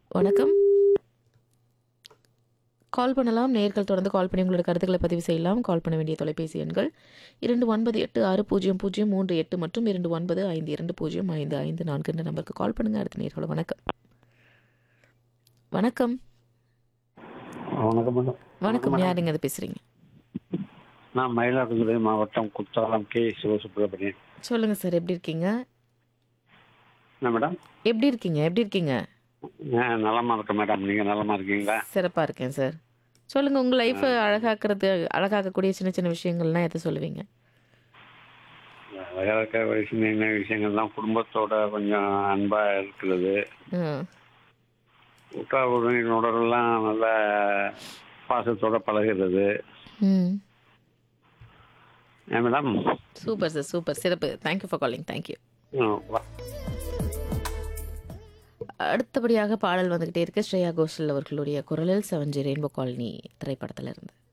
வணக்கம் கால் பண்ணலாம் நேர்கள் தொடர்ந்து கால் பண்ணி உங்களோட கருத்துக்களை பதிவு செய்யலாம் கால் பண்ண வேண்டிய தொலைபேசி எண்கள் இரண்டு ஒன்பது எட்டு ஆறு பூஜ்ஜியம் பூஜ்ஜியம் மூன்று எட்டு மற்றும் இரண்டு ஒன்பது ஐந்து இரண்டு பூஜ்ஜியம் ஐந்து ஐந்து நான்கு என்ற நம்பருக்கு கால் பண்ணுங்க அடுத்த நேர்களோட வணக்கம் வணக்கம் வணக்கம் மேடம் வணக்கம் யாருங்க அது பேசுறீங்க நான் மயிலாடுதுறை மாவட்டம் குத்தாலம் கே சிவசுப்ரமணியன் சொல்லுங்க சார் எப்படி இருக்கீங்க என்ன மேடம் எப்படி இருக்கீங்க எப்படி இருக்கீங்க நான் நலமா இருக்கேன் மேடம் நீங்க நலமா இருக்கீங்களா சிறப்பா இருக்கேன் சார் சொல்லுங்க உங்க லைஃப்பை அழகாக்குறது அழகாக்கக்கூடிய சின்ன சின்ன விஷயங்கள்லாம் எதை சொல்லுவீங்க அழகா இருக்க வயசு என்ன விஷயங்கள்லாம் குடும்பத்தோட கொஞ்சம் அன்பா இருக்கிறது ம் உற்றார் உறவினரோடலாம் நல்ல பாசத்தோட பழகிறது ம் ஏன் மேடம் சூப்பர் சார் சூப்பர் சிறப்பு தேங்க்யூ ஃபார் காலிங் தேங்க்யூ ம், வா. அடுத்தபடியாக பாடல் வந்துகிட்டே இருக்கு ஸ்ரேயா கோஷல் அவர்களுடைய குரலில் செவன்ஜி ரெயின்போ காலனி திரைப்படத்துல இருந்து